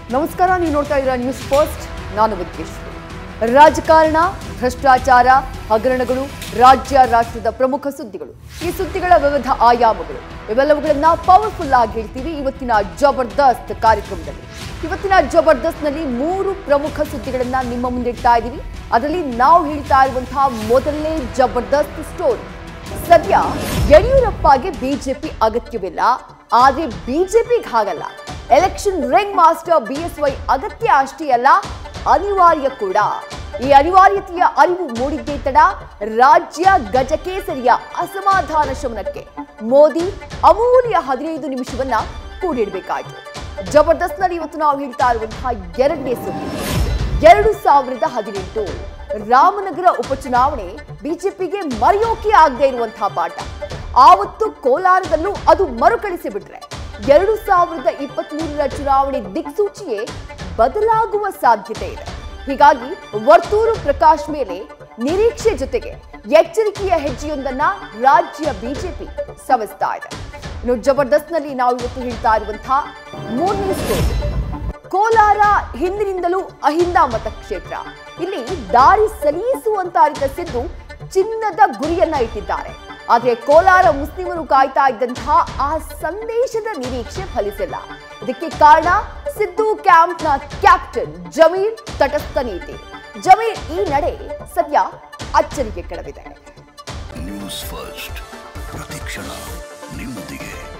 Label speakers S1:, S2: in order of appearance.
S1: ನಮಸ್ಕಾರ ನೀವು ನೋಡ್ತಾ ಇದ್ದೀರಾ ನ್ಯೂಸ್ ಫಸ್ಟ್ ನಾನು ವೆಂಕಟೇಶ್ವರಿ ರಾಜಕಾರಣ ಭ್ರಷ್ಟಾಚಾರ ಹಗರಣಗಳು ರಾಜ್ಯ ರಾಷ್ಟ್ರದ ಪ್ರಮುಖ ಸುದ್ದಿಗಳು ಈ ಸುದ್ದಿಗಳ ವಿವಿಧ ಆಯಾಮಗಳು ಇವೆಲ್ಲವುಗಳನ್ನ ಪವರ್ಫುಲ್ ಆಗಿ ಹೇಳ್ತೀವಿ ಇವತ್ತಿನ ಜಬರ್ದಸ್ತ್ ಕಾರ್ಯಕ್ರಮದಲ್ಲಿ ಇವತ್ತಿನ ಜಬರ್ದಸ್ತ್ನಲ್ಲಿ ಮೂರು ಪ್ರಮುಖ ಸುದ್ದಿಗಳನ್ನ ನಿಮ್ಮ ಮುಂದೆ ಇಡ್ತಾ ಇದ್ದೀವಿ ಅದರಲ್ಲಿ ನಾವು ಹೇಳ್ತಾ ಇರುವಂತಹ ಮೊದಲನೇ ಜಬರ್ದಸ್ತ್ ಸ್ಟೋರಿ ಸದ್ಯ ಯಡಿಯೂರಪ್ಪಗೆ ಬಿಜೆಪಿ ಅಗತ್ಯವಿಲ್ಲ ಆದ್ರೆ ಬಿಜೆಪಿಗೆ ಹಾಗಲ್ಲ ಎಲೆಕ್ಷನ್ ರಿಂಗ್ ಮಾಸ್ಟರ್ ಬಿಎಸ್ವೈ ಅಗತ್ಯ ಅಷ್ಟೇ ಅಲ್ಲ ಅನಿವಾರ್ಯ ಕೂಡ ಈ ಅನಿವಾರ್ಯತೆಯ ಅರಿವು ಮೂಡಿದ್ದೇ ತಡ ರಾಜ್ಯ ಗಜಕೇಸರಿಯ ಅಸಮಾಧಾನ ಶಮನಕ್ಕೆ ಮೋದಿ ಅಮೂಲ್ಯ ಹದಿನೈದು ನಿಮಿಷವನ್ನ ಕೂಡಿಡಬೇಕಾಯಿತು ಜಬರ್ದಸ್ತ್ನಲ್ಲಿ ಇವತ್ತು ನಾವು ಹೇಳ್ತಾ ಇರುವಂತಹ ಎರಡನೇ ಸುದ್ದಿ ಎರಡು ಸಾವಿರದ ಹದಿನೆಂಟು ರಾಮನಗರ ಉಪಚುನಾವಣೆ ಬಿಜೆಪಿಗೆ ಮರೆಯೋಕೆ ಆಗದೆ ಇರುವಂತಹ ಪಾಠ ಆವತ್ತು ಕೋಲಾರದಲ್ಲೂ ಅದು ಮರುಕಳಿಸಿ ಬಿಟ್ರೆ ಎರಡು ಸಾವಿರದ ಇಪ್ಪತ್ತ್ ಮೂರರ ಚುನಾವಣೆ ದಿಕ್ಸೂಚಿಯೇ ಬದಲಾಗುವ ಸಾಧ್ಯತೆ ಇದೆ ಹೀಗಾಗಿ ವರ್ತೂರು ಪ್ರಕಾಶ್ ಮೇಲೆ ನಿರೀಕ್ಷೆ ಜೊತೆಗೆ ಎಚ್ಚರಿಕೆಯ ಹೆಜ್ಜೆಯೊಂದನ್ನ ರಾಜ್ಯ ಬಿಜೆಪಿ ಸವಿಸ್ತಾ ಇದೆ ಇನ್ನು ಜಬರ್ದಸ್ತ್ನಲ್ಲಿ ನಾವು ಇವತ್ತು ಹೇಳ್ತಾ ಇರುವಂತಹ ಮೂರನೇ ಸ್ಟೋರಿ ಕೋಲಾರ ಹಿಂದಿನಿಂದಲೂ ಅಹಿಂದ ಮತಕ್ಷೇತ್ರ ಇಲ್ಲಿ ದಾರಿ ಸಲೀಸುವಂತ ಅರಿತ ಸಿದ್ದು ಚಿನ್ನದ ಗುರಿಯನ್ನ ಇಟ್ಟಿದ್ದಾರೆ ಆದ್ರೆ ಕೋಲಾರ ಮುಸ್ಲಿಮರು ಕಾಯ್ತಾ ಇದ್ದಂತಹ ಆ ಸಂದೇಶದ ನಿರೀಕ್ಷೆ ಫಲಿಸಿಲ್ಲ ಇದಕ್ಕೆ ಕಾರಣ ಸಿದ್ದು ಕ್ಯಾಂಪ್ನ ಕ್ಯಾಪ್ಟನ್ ಜಮೀರ್ ತಟಸ್ಥ ನೀತಿ ಜಮೀರ್ ಈ ನಡೆ ಸದ್ಯ ಅಚ್ಚರಿಗೆ ಕೆಡವಿದೆ
S2: ನ್ಯೂಸ್ ಫಸ್ಟ್ ಪ್ರತಿಕ್ಷಣ ನಿಮ್ಮೊಂದಿಗೆ